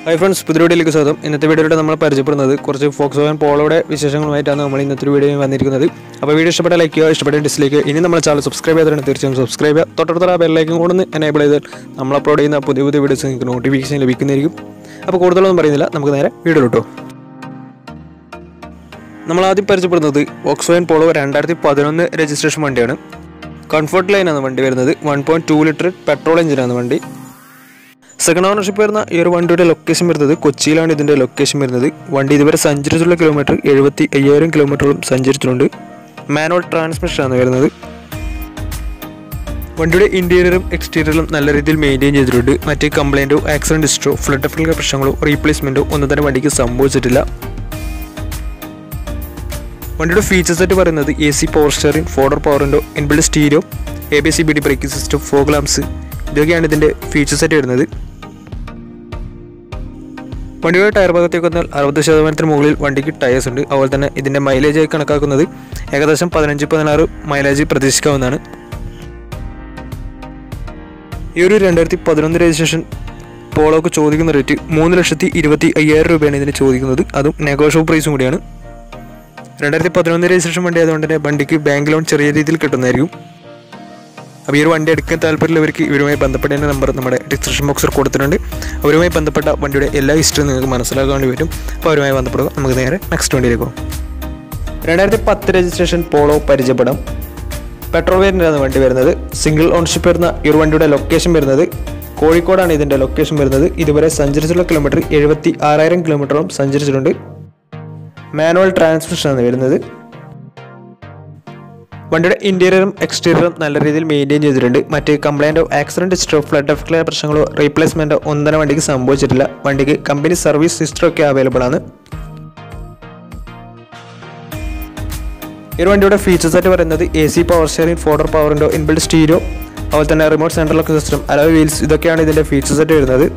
hi friends പുതിയ വീഡിയോയിലേക്ക് സ്വാഗതം ഇന്നത്തെ വീഡിയോയിലൂടെ നമ്മൾ പരിചയപ്പെടുന്നത് കുറച്ച് ഫോക്സ് വാൻ പോളോയുടെ വിശേഷങ്ങളുമായിട്ടാണ് നമ്മൾ ഇന്നത്തെ വീഡിയോയിൽ വന്നിരിക്കുന്നത് അപ്പോൾ വീഡിയോ ഇഷ്ടപ്പെട്ട ലൈക്ക് ചെയ്യുക ഇഷ്ടപ്പെട്ട ഡിസ്ലൈക്ക് ഇനി നമ്മൾ ചാനൽ സബ്സ്ക്രൈബ് ചെയ്തിട്ടുണ്ട് തീർച്ചയായും സബ്സ്ക്രൈബ് ചെയ്യുക തൊട്ടടുത്തുള്ള ബെല്ലൈക്കും കൂടെ ഒന്ന് എനേബിൾ ചെയ്താൽ നമ്മൾ അപ്ലോഡ് ചെയ്യുന്ന പുതിയ പുതിയ വീഡിയോസ് നിങ്ങൾക്ക് നോട്ടിഫിക്കേഷൻ ലഭിക്കുന്നതായിരിക്കും അപ്പോൾ കൂടുതലൊന്നും പറയുന്നില്ല നമുക്ക് നേരെ വീഡിയോ കിട്ടും നമ്മൾ ആദ്യം പരിചയപ്പെടുന്നത് വോക്സ് വാൻ പോളോ രണ്ടായിരത്തി പതിനൊന്ന് രജിസ്ട്രേഷൻ വണ്ടിയാണ് കംഫർട്ട് ലൈനാണ് വണ്ടി വരുന്നത് one point two litre petrol എഞ്ചിനാണ് വണ്ടി സെക്കൻഡ് ഓണർഷിപ്പ് വരുന്ന ഈ ഒരു വണ്ടിയുടെ ലൊക്കേഷൻ വരുന്നത് കൊച്ചിയിലാണ് ഇതിൻ്റെ ലൊക്കേഷൻ വരുന്നത് വണ്ടി ഇതുവരെ സഞ്ചരിച്ചിട്ടുള്ള കിലോമീറ്റർ എഴുപത്തി അയ്യായിരം കിലോമീറ്ററോളം സഞ്ചരിച്ചിട്ടുണ്ട് മാനുവൽ ട്രാൻസ്മിഷനാണ് വരുന്നത് വണ്ടിയുടെ ഇൻറ്റീരിയറും എക്സ്റ്റീരിയറും നല്ല രീതിയിൽ മെയിൻറ്റെയിൻ ചെയ്തിട്ടുണ്ട് മറ്റ് കംപ്ലൈൻറ്റോ ആക്സിഡൻറ്റ് ഹിസ്റ്ററോ ഫ്ലഡ് എഫക്റ്റ് പ്രശ്നങ്ങളോ റീപ്ലേസ്മെൻറ്റോ ഒന്നും തന്നെ വണ്ടിക്ക് സംഭവിച്ചിട്ടില്ല വണ്ടിയുടെ ഫീച്ചേഴ്സ് ആയിട്ട് പറയുന്നത് A C power steering four door പവറിൻ്റെ inbuilt stereo A B C B D braking system fog lamps ഇതൊക്കെയാണ് ഇതിൻ്റെ ഫീച്ചേഴ്സ് ആയിട്ട് വരുന്നത് വണ്ടിയുടെ ടയർ ഭാഗത്തേക്ക് വന്നാൽ അറുപത് ശതമാനത്തിന് മുകളിൽ വണ്ടിക്ക് ടയേഴ്സ് ഉണ്ട് അതുപോലെ തന്നെ ഇതിൻ്റെ മൈലേജ് ആയി കണക്കാക്കുന്നത് ഏകദേശം പതിനഞ്ച് പതിനാറ് മൈലേജ് പ്രതീക്ഷിക്കാവുന്നതാണ് ഈ ഒരു രണ്ടായിരത്തി പതിനൊന്ന് രജിസ്ട്രേഷൻ പോളോക്ക് ചോദിക്കുന്ന റേറ്റ് മൂന്ന് ലക്ഷത്തി ഇരുപത്തി അയ്യായിരം രൂപയാണ് ഇതിന് ചോദിക്കുന്നത് അതും നെഗോഷ്യബിൾ പ്രൈസും കൂടിയാണ് രണ്ടായിരത്തി പതിനൊന്ന് രജിസ്ട്രേഷൻ വണ്ടി ആയതുകൊണ്ട് തന്നെ വണ്ടിക്ക് ബാങ്ക് ലോൺ ചെറിയ രീതിയിൽ കിട്ടുന്നതായിരിക്കും അപ്പോൾ ഈ ഒരു വണ്ടി എടുക്കാൻ താല്പര്യമുള്ളവർക്ക് ഇവരുമായി ബന്ധപ്പെട്ട നമ്പർ നമ്മുടെ ഡിസ്ക്രിപ്ഷൻ ബോക്സിൽ കൊടുത്തിട്ടുണ്ട് അവരുമായി ബന്ധപ്പെട്ട വണ്ടിയുടെ എല്ലാ ഹിസ്റ്ററിയും നിങ്ങൾക്ക് മനസ്സിലാക്കാൻ വേണ്ടി പറ്റും അപ്പോൾ അവരുമായി ബന്ധപ്പെടുക നമുക്ക് നേരെ നെക്സ്റ്റ് വണ്ടിയിലേക്ക് പോകും രണ്ടായിരത്തി പത്ത് രജിസ്ട്രേഷൻ പോളോ പരിചയപ്പെടാം പെട്രോൾ വേരിയൻ്റാണ് വണ്ടി വരുന്നത് സിംഗിൾ ഓൺഷിപ്പ് വരുന്ന ഈ ഒരു വണ്ടിയുടെ ലൊക്കേഷൻ വരുന്നത് കോഴിക്കോടാണ് ഇതിൻ്റെ ലൊക്കേഷൻ വരുന്നത് ഇതുവരെ സഞ്ചരിച്ചിട്ടുള്ള കിലോമീറ്റർ എഴുപത്തി ആറായിരം കിലോമീറ്ററോളം സഞ്ചരിച്ചിട്ടുണ്ട് മാനുവൽ ട്രാൻസ്മിഷനാണ് വരുന്നത് വണ്ടിയുടെ ഇൻറ്റീരിയറും എക്സ്റ്റീരിയറും നല്ല രീതിയിൽ മെയിൻറ്റെയിൻ ചെയ്തിട്ടുണ്ട് മറ്റ് കംപ്ലൈൻറ്റോ ആക്സിഡൻറ്റ് ഹിസ്റ്ററോ ഫ്ലഡ് എഫക്റ്റിലെ പ്രശ്നങ്ങളോ റീപ്ലേസ്മെൻറ്റോ ഒന്നും തന്നെ വണ്ടിക്ക് സംഭവിച്ചിട്ടില്ല വണ്ടിക്ക് കമ്പനി സർവീസ് ഹിസ്റ്ററോ ഒക്കെ അവൈലബിൾ ആണ് ഈ ഒരു വണ്ടിയുടെ ഫീച്ചേഴ്സ് ആയിട്ട് പറയുന്നത് A C power steering four door പവറിൻ്റെ ഇൻബിൾഡ് സ്റ്റീരിയോ അതുപോലെ തന്നെ remote central lock system alloy wheels ഇതൊക്കെയാണ് ഇതിൻ്റെ ഫീച്ചേഴ്സ് ആയിട്ട് വരുന്നത്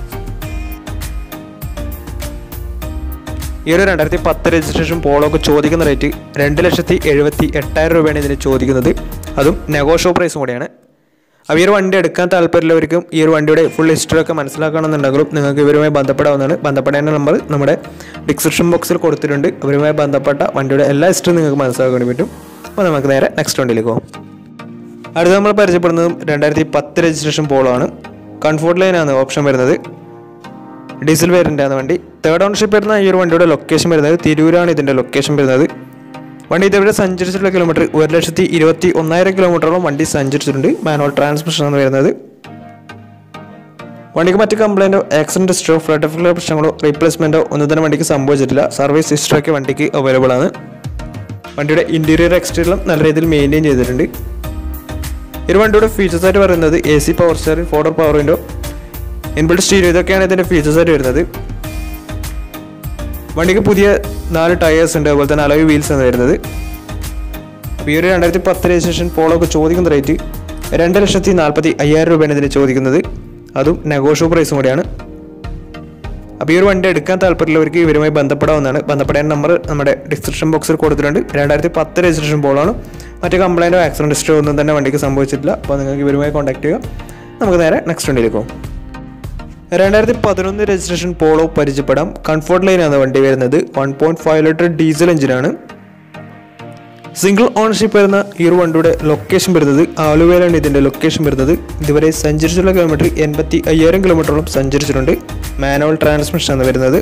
ഈ ഒരു രണ്ടായിരത്തി പത്ത് രജിസ്ട്രേഷൻ പോളോക്ക് ചോദിക്കുന്ന റേറ്റ് രണ്ട് ലക്ഷത്തി എഴുപത്തി എട്ടായിരം രൂപയാണ് ഇതിന് ചോദിക്കുന്നത് അതും നെഗോഷോ പ്രൈസും കൂടിയാണ് അപ്പോൾ ഈ ഒരു വണ്ടി എടുക്കാൻ താല്പര്യമുള്ളവർക്കും ഈ ഒരു വണ്ടിയുടെ ഫുൾ ഹിസ്റ്ററി ഒക്കെ മനസ്സിലാക്കണമെന്നുണ്ടെങ്കിലും നിങ്ങൾക്ക് ഇവരുമായി ബന്ധപ്പെടാവുന്നതാണ് ബന്ധപ്പെടേണ്ട നമ്പർ നമ്മുടെ ഡിസ്ക്രിപ്ഷൻ ബോക്സിൽ കൊടുത്തിട്ടുണ്ട് അവരുമായി ബന്ധപ്പെട്ട വണ്ടിയുടെ എല്ലാ ഹിസ്റ്ററിയും നിങ്ങൾക്ക് മനസ്സിലാക്കാൻ വേണ്ടി പറ്റും അപ്പോൾ നമുക്ക് നേരെ നെക്സ്റ്റ് വണ്ടിയിലേക്ക് പോകും അടുത്ത നമ്മൾ പരിചയപ്പെടുന്നതും രണ്ടായിരത്തി പത്ത് രജിസ്ട്രേഷൻ പോളോ ആണ് കംഫോർട്ട് ലൈനാണ് ഓപ്ഷൻ വരുന്നത് ഡീസൽ വേരിയൻ്റ് ആണ് വണ്ടി തേർഡ് ഓണർഷിപ്പ് വരുന്ന ഈ ഒരു വണ്ടിയുടെ ലൊക്കേഷൻ വരുന്നത് തിരൂരാണ് ഇതിൻ്റെ ലൊക്കേഷൻ വരുന്നത് വണ്ടി ഇതുവരെ സഞ്ചരിച്ചിട്ടുള്ള കിലോമീറ്റർ ഒരു ലക്ഷത്തി ഇരുപത്തി ഒന്നായിരം കിലോമീറ്ററോളം വണ്ടി സഞ്ചരിച്ചിട്ടുണ്ട് മാനുവൽ ട്രാൻസ്മിഷൻ ആണ് വരുന്നത് വണ്ടിക്ക് മറ്റ് കംപ്ലൈൻറ്റോ ആക്സിഡൻറ്റ് ഹിസ്റ്ററോ ഫ്ലഡ് എഫക്റ്റിലെ പ്രശ്നങ്ങളോ റീപ്ലേസ്മെൻറ്റോ ഒന്നും തന്നെ വണ്ടിക്ക് സംഭവിച്ചിട്ടില്ല സർവീസ് ഹിസ്റ്ററി ഒക്കെ വണ്ടിക്ക് അവൈലബിൾ ആണ് വണ്ടിയുടെ ഇൻറ്റീരിയർ എക്സ്റ്റീരിയറും നല്ല രീതിയിൽ മെയിൻറ്റെയിൻ ചെയ്തിട്ടുണ്ട് ഈ ഒരു വണ്ടിയുടെ ഫീച്ചേഴ്സ് ആയിട്ട് പറയുന്നത് A C power steering four door power window inbuilt stereo ഇതൊക്കെയാണ് ഇതിൻ്റെ ഫീച്ചേഴ്സ് ആയിട്ട് വരുന്നത് വണ്ടിക്ക് പുതിയ നാല് ടയേഴ്സ് ഉണ്ട് അതുപോലെ തന്നെ അലോയ് വീൽസ് ആണ് വരുന്നത് അപ്പോൾ ഈ ഒരു രണ്ടായിരത്തി പത്ത് രജിസ്ട്രേഷൻ പോളോക്ക് ചോദിക്കുന്ന റേറ്റ് രണ്ട് ലക്ഷത്തി നാൽപ്പത്തി അയ്യായിരം രൂപയാണ് ഇതിന് ചോദിക്കുന്നത് അതും നെഗോഷ്യബിൾ പ്രൈസും കൂടിയാണ് അപ്പോൾ ഈ ഒരു വണ്ടി എടുക്കാൻ താല്പര്യമുള്ളവർക്ക് ഇവരുമായി ബന്ധപ്പെടാവുന്നതാണ് ബന്ധപ്പെടേണ്ട നമ്പർ നമ്മുടെ ഡിസ്ക്രിപ്ഷൻ ബോക്സിൽ കൊടുത്തിട്ടുണ്ട് രണ്ടായിരത്തി പത്ത് രജിസ്ട്രേഷൻ പോളാണ് മറ്റ് കംപ്ലൈൻറ്റോ ആക്സിഡൻറ്റ് ഹിസ്റ്ററോ ഒന്നും തന്നെ വണ്ടിക്ക് സംഭവിച്ചിട്ടില്ല അപ്പോൾ നിങ്ങൾക്ക് ഇവരുമായി കോൺടാക്ട് ചെയ്യുക നമുക്ക് നേരെ നെക്സ്റ്റ് വണ്ടിയിലേക്ക് പോകും രണ്ടായിരത്തി പതിനൊന്ന് രജിസ്ട്രേഷൻ പോളോ പരിചയപ്പെടാം കംഫോർട്ട് ലൈനാണ് വണ്ടി വരുന്നത് one point five litre diesel എഞ്ചിനാണ് സിംഗിൾ ഓണർഷിപ്പ് വരുന്ന ഈ ഒരു വണ്ടിയുടെ ലൊക്കേഷൻ വരുന്നത് ആലുവയിലാണ് ഇതിൻ്റെ ലൊക്കേഷൻ വരുന്നത് ഇതുവരെ സഞ്ചരിച്ചിട്ടുള്ള കിലോമീറ്റർ എൺപത്തി അയ്യായിരം കിലോമീറ്ററോളം സഞ്ചരിച്ചിട്ടുണ്ട് മാനുവൽ ട്രാൻസ്മിഷൻ ആണ് വരുന്നത്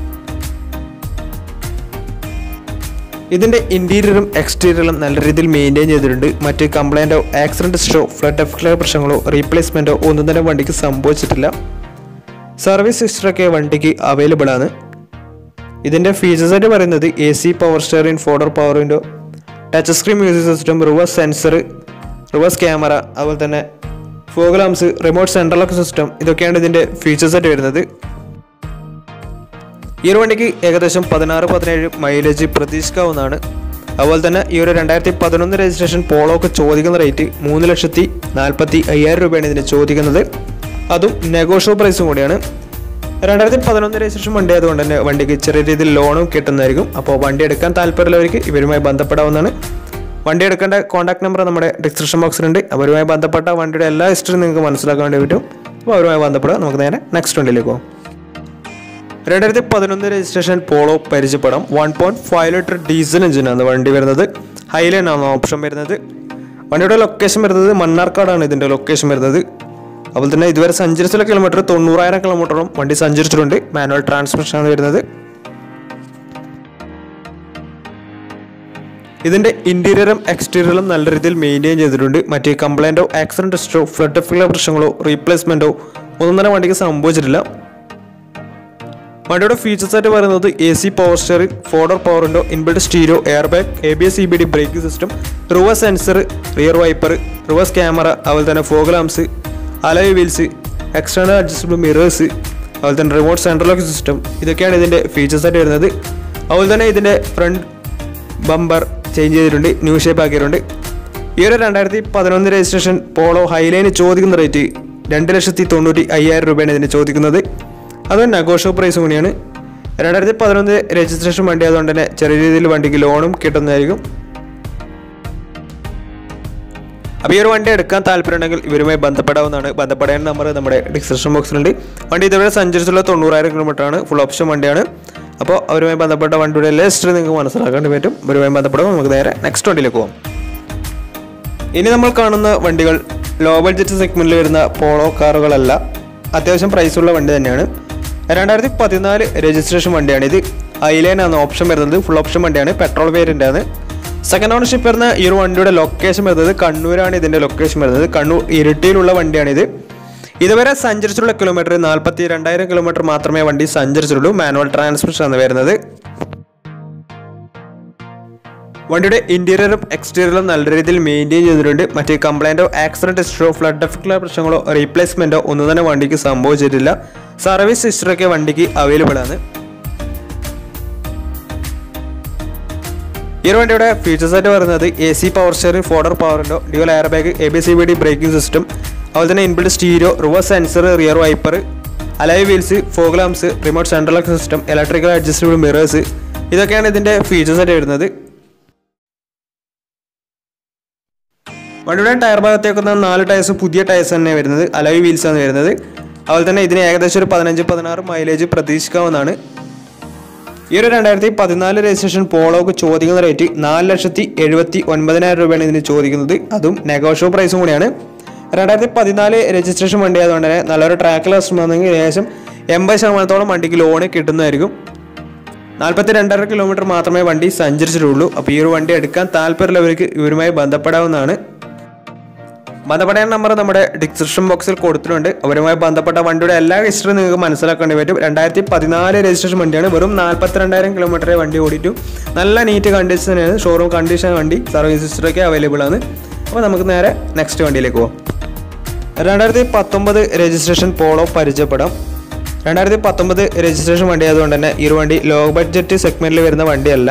ഇതിൻ്റെ ഇൻറ്റീരിയറും എക്സ്റ്റീരിയറും നല്ല രീതിയിൽ മെയിൻറ്റെയിൻ ചെയ്തിട്ടുണ്ട് മറ്റ് കംപ്ലൈൻറ്റോ ആക്സിഡൻറ്റ് ഹിസ്റ്ററോ ഫ്ലഡ് എഫക്റ്റിലെ പ്രശ്നങ്ങളോ റീപ്ലേസ്മെൻറ്റോ ഒന്നും തന്നെ വണ്ടിക്ക് സംഭവിച്ചിട്ടില്ല സർവീസ് ഹിസ്റ്ററൊക്കെ വണ്ടിക്ക് അവൈലബിൾ ആണ് ഇതിൻ്റെ ഫീച്ചേഴ്സ് ആയിട്ട് പറയുന്നത് A C power steering four door power window touch screen music system reverse sensor reverse camera അതുപോലെ തന്നെ fog lamps remote central lock system ഇതൊക്കെയാണ് ഇതിൻ്റെ ഫീച്ചേഴ്സ് ആയിട്ട് വരുന്നത് ഈ ഒരു വണ്ടിക്ക് ഏകദേശം പതിനാറ് പതിനേഴ് മൈലേജ് പ്രതീക്ഷിക്കാവുന്നതാണ് അതുപോലെ തന്നെ ഈ ഒരു രണ്ടായിരത്തി പതിനൊന്ന് രജിസ്ട്രേഷൻ പോളോക്ക് ചോദിക്കുന്ന റേറ്റ് മൂന്ന് ലക്ഷത്തി നാൽപ്പത്തി അയ്യായിരം രൂപയാണ് ഇതിന് ചോദിക്കുന്നത് അതും നെഗോഷ്യബിൾ പ്രൈസും കൂടിയാണ് രണ്ടായിരത്തി പതിനൊന്ന് രജിസ്ട്രേഷൻ വണ്ടി ആയതുകൊണ്ട് തന്നെ വണ്ടിക്ക് ചെറിയ രീതിയിൽ ലോണും കിട്ടുന്നതായിരിക്കും അപ്പോൾ വണ്ടി എടുക്കാൻ താല്പര്യമുള്ളവർക്ക് ഇവരുമായി ബന്ധപ്പെടാവുന്നതാണ് വണ്ടി എടുക്കേണ്ട കോൺടാക്ട് നമ്പർ നമ്മുടെ ഡിസ്ക്രിപ്ഷൻ ബോക്സിലുണ്ട് അവരുമായി ബന്ധപ്പെട്ട വണ്ടിയുടെ എല്ലാ ഹിസ്റ്ററിയും നിങ്ങൾക്ക് മനസ്സിലാക്കാൻ വേണ്ടി പറ്റും അപ്പോൾ അവരുമായി ബന്ധപ്പെടുക നമുക്ക് നേരെ നെക്സ്റ്റ് വണ്ടിയിലേക്ക് പോകും രണ്ടായിരത്തി പതിനൊന്ന് രജിസ്ട്രേഷൻ പോളോ പരിചയപ്പെടാം one point five litre diesel എഞ്ചിനാണ് വണ്ടി വരുന്നത് ഹൈലൈൻ ആണ് ഓപ്ഷൻ വരുന്നത് വണ്ടിയുടെ ലൊക്കേഷൻ വരുന്നത് മണ്ണാർക്കാടാണ് ഇതിൻ്റെ ലൊക്കേഷൻ വരുന്നത് അതുപോലെ തന്നെ ഇതുവരെ സഞ്ചരിച്ചുള്ള കിലോമീറ്റർ തൊണ്ണൂറായിരം കിലോമീറ്ററും വണ്ടി സഞ്ചരിച്ചിട്ടുണ്ട് മാനുവൽ ട്രാൻസ്മിഷൻ ആണ് വരുന്നത് ഇതിന്റെ ഇന്റീരിയറും എക്സ്റ്റീരിയറും നല്ല രീതിയിൽ മെയിൻറ്റെയിൻ ചെയ്തിട്ടുണ്ട് മറ്റേ കംപ്ലൈൻറ്റോ ആക്സിഡന്റ് ഹിസ്റ്ററോ ഫ്ലഡ് എഫക്റ്റുള്ള പ്രശ്നങ്ങളോ റീപ്ലേസ്മെന്റോ ഒന്നും തന്നെ വണ്ടിക്ക് സംഭവിച്ചിട്ടില്ല വണ്ടിയുടെ ഫീച്ചേഴ്സ് ആയിട്ട് പറയുന്നത് A C power steering four door power window inbuilt stereo air bag A B S E B D braking system reverse sensor rear wiper reverse camera അതുപോലെ തന്നെ fog lamps alloy wheels external adjustable mirrors അതുപോലെ തന്നെ remote central lock system ഇതൊക്കെയാണ് ഇതിൻ്റെ features ആയിട്ട് വരുന്നത് അതുപോലെ തന്നെ ഇതിൻ്റെ ഫ്രണ്ട് ബമ്പർ ചേഞ്ച് ചെയ്തിട്ടുണ്ട് ന്യൂ ഷേപ്പ് ആക്കിയിട്ടുണ്ട് ഈ ഒരു രണ്ടായിരത്തി പതിനൊന്ന് രജിസ്ട്രേഷൻ പോളോ ഹൈലൈന് ചോദിക്കുന്ന റേറ്റ് രണ്ട് ലക്ഷത്തി തൊണ്ണൂറ്റി അയ്യായിരം രൂപയാണ് ഇതിന് ചോദിക്കുന്നത് അത് നെഗോഷ്യോ പ്രൈസ് കൂടിയാണ് രണ്ടായിരത്തി പതിനൊന്ന് രജിസ്ട്രേഷൻ വണ്ടി ആയതുകൊണ്ട് തന്നെ ചെറിയ രീതിയിൽ വണ്ടിക്ക് ലോണും കിട്ടുന്നതായിരിക്കും അപ്പോൾ ഈ ഒരു വണ്ടി എടുക്കാൻ താല്പര്യമുണ്ടെങ്കിൽ ഇവരുമായി ബന്ധപ്പെടാവുന്നതാണ് ബന്ധപ്പെടേണ്ട നമ്പർ നമ്മുടെ ഡിസ്ക്രിപ്ഷൻ ബോക്സിലുണ്ട് വണ്ടി ഇതുവരെ സഞ്ചരിച്ചുള്ള തൊണ്ണൂറായിരം കിലോമീറ്റർ ആണ് ഫുൾ ഓപ്ഷൻ വണ്ടിയാണ് അപ്പോൾ അവരുമായി ബന്ധപ്പെട്ട വണ്ടിയുടെ എല്ലാ ഹിസ്റ്ററി നിങ്ങൾക്ക് മനസ്സിലാക്കാൻ പറ്റും ഇവരുമായി ബന്ധപ്പെടുമ്പോൾ നമുക്ക് നേരെ നെക്സ്റ്റ് വണ്ടിയിലേക്ക് പോകാം ഇനി നമ്മൾ കാണുന്ന വണ്ടികൾ ലോ ബഡ്ജറ്റ് സെഗ്മെന്റിൽ വരുന്ന പോളോ കാറുകളല്ല അത്യാവശ്യം പ്രൈസുള്ള വണ്ടി തന്നെയാണ് രണ്ടായിരത്തി പതിനാല് രജിസ്ട്രേഷൻ വണ്ടിയാണ് ഇത് ഐലൈൻ ആണ് ഓപ്ഷൻ വരുന്നത് ഫുൾ ഓപ്ഷൻ വണ്ടിയാണ് പെട്രോൾ വേരിയൻ്റ് ആണ് സെക്കൻഡ് ഓണർഷിപ്പ് വരുന്ന ഈ ഒരു വണ്ടിയുടെ ലൊക്കേഷൻ വരുന്നത് കണ്ണൂരാണ് ഇതിൻ്റെ ലൊക്കേഷൻ വരുന്നത് കണ്ണൂർ ഇരിട്ടിയിലുള്ള വണ്ടിയാണിത് ഇതുവരെ സഞ്ചരിച്ചിട്ടുള്ള കിലോമീറ്റർ നാൽപ്പത്തി രണ്ടായിരം കിലോമീറ്റർ മാത്രമേ വണ്ടി സഞ്ചരിച്ചിട്ടുള്ളൂ മാനുവൽ ട്രാൻസ്മിഷൻ ആണ് വരുന്നത് വണ്ടിയുടെ ഇന്റീരിയറും എക്സ്റ്റീരിയറും നല്ല രീതിയിൽ മെയിൻറ്റെയിൻ ചെയ്തിട്ടുണ്ട് മറ്റ് കംപ്ലൈൻറ്റോ ആക്സിഡന്റ് ഹിസ്റ്ററോ ഫ്ലഡ് എഫക്റ്റുള്ള പ്രശ്നങ്ങളോ റീപ്ലേസ്മെന്റോ ഒന്നും തന്നെ വണ്ടിക്ക് സംഭവിച്ചിട്ടില്ല സർവീസ് ഹിസ്റ്ററൊക്കെ വണ്ടിക്ക് അവൈലബിൾ ആണ് ഈ ഒരു വണ്ടിയുടെ ഫീച്ചേഴ്സ് ആയിട്ട് പറയുന്നത് A C power steering four door പവറിൻ്റെ dual air bag A B C B D braking system അതുപോലെ തന്നെ inbuilt stereo reverse sensor rear wiper alloy wheels fog lamps remote central lock system electrical adjustable mirrors ഇതൊക്കെയാണ് ഇതിൻ്റെ features ആയിട്ട് വരുന്നത് വണ്ടിയുടെ tyre ഭാഗത്തേക്കുന്ന നാല് tyres പുതിയ ടയർസ് തന്നെ വരുന്നത് അലോയ് വീൽസ് ആണ് വരുന്നത് അതുപോലെ തന്നെ ഇതിന് ഏകദേശം ഒരു പതിനഞ്ച് പതിനാറ് മൈലേജ് പ്രതീക്ഷിക്കാവുന്നതാണ് ഈ ഒരു രണ്ടായിരത്തി പതിനാല് രജിസ്ട്രേഷൻ പോളോക്ക് ചോദിക്കുന്ന റേറ്റ് നാല് ലക്ഷത്തി എഴുപത്തി ഒൻപതിനായിരം രൂപയാണ് ഇതിന് ചോദിക്കുന്നത് അതും നെഗോഷ്യോ പ്രൈസും കൂടിയാണ് രണ്ടായിരത്തി പതിനാല് രജിസ്ട്രേഷൻ വണ്ടി ആയതുകൊണ്ട് തന്നെ നല്ലൊരു ട്രാക്ക് ലാസ്റ്റ് വന്നെങ്കിൽ ഏകദേശം എൺപത് ശതമാനത്തോളം വണ്ടിക്ക് ലോണ് കിട്ടുന്നതായിരിക്കും നാൽപ്പത്തി രണ്ടര കിലോമീറ്റർ മാത്രമേ വണ്ടി സഞ്ചരിച്ചിട്ടുള്ളൂ അപ്പോൾ ഈ ഒരു വണ്ടി എടുക്കാൻ താല്പര്യമുള്ളവർക്ക് ഇവരുമായി ബന്ധപ്പെടാവുന്നതാണ് ബന്ധപ്പെടേണ്ട നമ്പർ നമ്മുടെ ഡിസ്ക്രിപ്ഷൻ ബോക്സിൽ കൊടുത്തിട്ടുണ്ട് അവരുമായി ബന്ധപ്പെട്ട വണ്ടിയുടെ എല്ലാ ഹിസ്റ്ററി നിങ്ങൾക്ക് മനസ്സിലാക്കേണ്ടി പറ്റും രണ്ടായിരത്തി പതിനാല് രജിസ്ട്രേഷൻ വണ്ടിയാണ് വെറും നാൽപ്പത്തിരണ്ടായിരം കിലോമീറ്ററെ വണ്ടി ഓടിയിട്ടു നല്ല നീറ്റ് കണ്ടീഷനാണ് ഷോറൂം കണ്ടീഷൻ വണ്ടി സർവീസ് ഹിസ്റ്ററൊക്കെ അവൈലബിൾ ആണ് അപ്പോൾ നമുക്ക് നേരെ നെക്സ്റ്റ് വണ്ടിയിലേക്ക് പോകാം രണ്ടായിരത്തി പത്തൊമ്പത് രജിസ്ട്രേഷൻ പോളോ പരിചയപ്പെടാം രണ്ടായിരത്തി പത്തൊമ്പത് രജിസ്ട്രേഷൻ വണ്ടി ആയതുകൊണ്ട് തന്നെ ഈ ഒരു വണ്ടി ലോ ബഡ്ജറ്റ് സെഗ്മെന്റിൽ വരുന്ന വണ്ടിയല്ല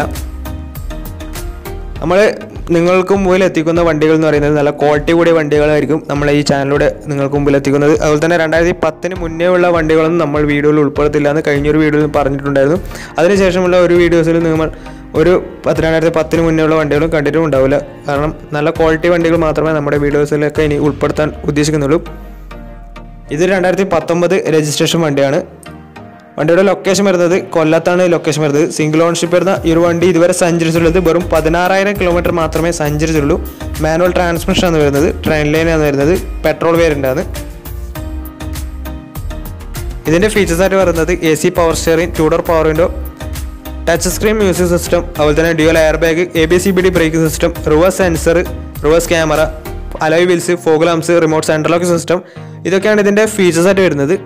നമ്മൾ നിങ്ങൾക്ക് മുമ്പിൽ എത്തിക്കുന്ന വണ്ടികൾ എന്ന് പറയുന്നത് നല്ല ക്വാളിറ്റി കൂടിയ വണ്ടികളായിരിക്കും നമ്മൾ ഈ ചാനലിലൂടെ നിങ്ങൾക്ക് മുമ്പിൽ എത്തിക്കുന്നത് അതുപോലെ തന്നെ രണ്ടായിരത്തി പത്തിന് മുന്നേ ഉള്ള വണ്ടികളൊന്നും നമ്മൾ വീഡിയോയിൽ ഉൾപ്പെടുത്തില്ല എന്ന് കഴിഞ്ഞൊരു വീഡിയോയിൽ പറഞ്ഞിട്ടുണ്ടായിരുന്നു അതിനുശേഷമുള്ള ഒരു വീഡിയോസിൽ നിങ്ങൾ ഒരു പത്ത് രണ്ടായിരത്തി പത്തിന് മുന്നേ ഉള്ള വണ്ടികളും കണ്ടിട്ടും ഉണ്ടാവില്ല കാരണം നല്ല ക്വാളിറ്റി വണ്ടികൾ മാത്രമേ നമ്മുടെ വീഡിയോസിലൊക്കെ ഇനി ഉൾപ്പെടുത്താൻ ഉദ്ദേശിക്കുന്നുള്ളൂ ഇത് രണ്ടായിരത്തി പത്തൊമ്പത് രജിസ്ട്രേഷൻ വണ്ടിയാണ് വണ്ടിയുടെ ലൊക്കേഷൻ വരുന്നത് കൊല്ലത്താണ് ലൊക്കേഷൻ വരുന്നത് സിംഗിൾ ഓൺഷിപ്പ് വരുന്ന ഈ ഒരു വണ്ടി ഇതുവരെ സഞ്ചരിച്ചിട്ടുള്ളത് വെറും പതിനാറായിരം കിലോമീറ്റർ മാത്രമേ സഞ്ചരിച്ചിട്ടുള്ളൂ മാനുവൽ ട്രാൻസ്മിഷൻ ആണ് വരുന്നത് ട്രെയിൻ ലൈനാണ് വരുന്നത് പെട്രോൾ വേരിയൻ്റ് ആണ് ഇതിൻ്റെ ഫീച്ചേഴ്സ് ആയിട്ട് പറയുന്നത് A C power steering two door power window touch screen music system അതുപോലെ തന്നെ dual air bag A B C B D brake system reverse sensor reverse camera alloy wheels fog lamps remote central lock system ഇതൊക്കെയാണ് ഇതിൻ്റെ features ആയിട്ട് വരുന്നത്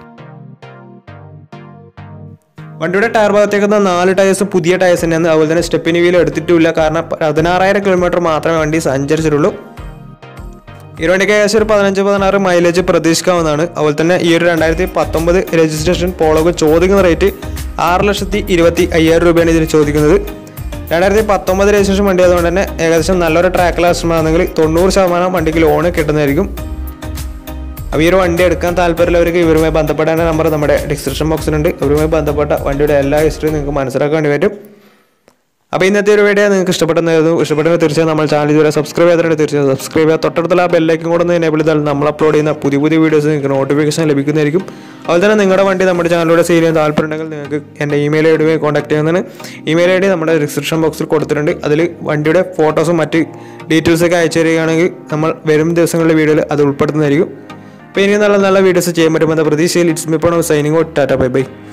വണ്ടിയുടെ tyre ഭാഗത്തേക്കുന്ന നാല് tyres പുതിയ tyres തന്നെയാണ് അതുപോലെ തന്നെ സ്റ്റെപ്പിന് വീൽ എടുത്തിട്ടില്ല കാരണം പതിനാറായിരം കിലോമീറ്റർ മാത്രമേ വണ്ടി സഞ്ചരിച്ചിട്ടുള്ളൂ ഈ ഒരു വണ്ടിക്ക് ഏകദേശം ഒരു പതിനഞ്ച് പതിനാറ് മൈലേജ് പ്രതീക്ഷിക്കാവുന്നതാണ് അതുപോലെ തന്നെ ഈ ഒരു രണ്ടായിരത്തി പത്തൊമ്പത് രജിസ്ട്രേഷൻ പോളോക്ക് ചോദിക്കുന്ന റേറ്റ് ആറ് ലക്ഷത്തി ഇരുപത്തി അയ്യായിരം രൂപയാണ് ഇതിന് ചോദിക്കുന്നത് രണ്ടായിരത്തി പത്തൊമ്പത് രജിസ്ട്രേഷൻ വണ്ടി ആയതുകൊണ്ട് തന്നെ ഏകദേശം നല്ലൊരു ട്രാക്ക് ലാസ്റ്റമാണെങ്കിൽ തൊണ്ണൂറ് ശതമാനം വണ്ടിക്ക് ലോണ് കിട്ടുന്നതായിരിക്കും അപ്പോൾ ഈ ഒരു വണ്ടി എടുക്കാൻ താല്പര്യമുള്ളവർക്ക് ഇവരുമായി ബന്ധപ്പെടേണ്ട നമ്പർ നമ്മുടെ ഡിസ്ക്രിപ്ഷൻ ബോക്സിലുണ്ട് ഇവരുമായി ബന്ധപ്പെട്ട വണ്ടിയുടെ എല്ലാ ഹിസ്റ്ററിയും നിങ്ങൾക്ക് മനസ്സിലാക്കാൻ വേണ്ടി പറ്റും അപ്പോൾ ഇന്നത്തെ ഒരു വീഡിയോ നിങ്ങൾക്ക് ഇഷ്ടപ്പെടുന്നതായിരുന്നു ഇഷ്ടപ്പെട്ടെങ്കിൽ തീർച്ചയായും നമ്മൾ ചാനൽ ഇതുവരെ സബ്സ്ക്രൈബ് ചെയ്തിട്ടുണ്ട് തീർച്ചയായും സബ്സ്ക്രൈബ് ചെയ്യുക തൊട്ടടുത്തുള്ള ആ ബെല്ലേക്കും കൂടെ ഒന്ന് എനേബിൾ ചെയ്താൽ നമ്മൾ അപ്ലോഡ് ചെയ്യുന്ന പുതിയ പുതിയ വീഡിയോസ് നിങ്ങൾക്ക് നോട്ടിഫിക്കേഷൻ ലഭിക്കുന്നതായിരിക്കും അതുപോലെ തന്നെ നിങ്ങളുടെ വണ്ടി നമ്മുടെ ചാനലിലൂടെ സെയിൽ ചെയ്യാൻ താല്പര്യമുണ്ടെങ്കിൽ നിങ്ങൾക്ക് എൻ്റെ ഇമെയിൽ ഐ ഡി കോൺടാക്ട് ചെയ്യുന്നതാണ് ഇമെയിൽ ഐ ഡി നമ്മുടെ ഡിസ്ക്രിപ്ഷൻ ബോക്സിൽ കൊടുത്തിട്ടുണ്ട് അതിൽ വണ്ടിയുടെ ഫോട്ടോസും മറ്റ് ഡീറ്റെയിൽസൊക്കെ അയച്ചു തരികയാണെങ്കിൽ നമ്മൾ വരും ദിവസങ്ങളിലെ വീഡിയോയിൽ അത് ഉൾപ്പെടുത്തുന്നതായിരിക്കും അപ്പോൾ ഇനി നല്ല നല്ല വീഡിയോസ് ചെയ്യാൻ പറ്റുമെന്ന പ്രതീക്ഷയിൽ ഇറ്റ്സ് മി പോണോ signing out tata bye by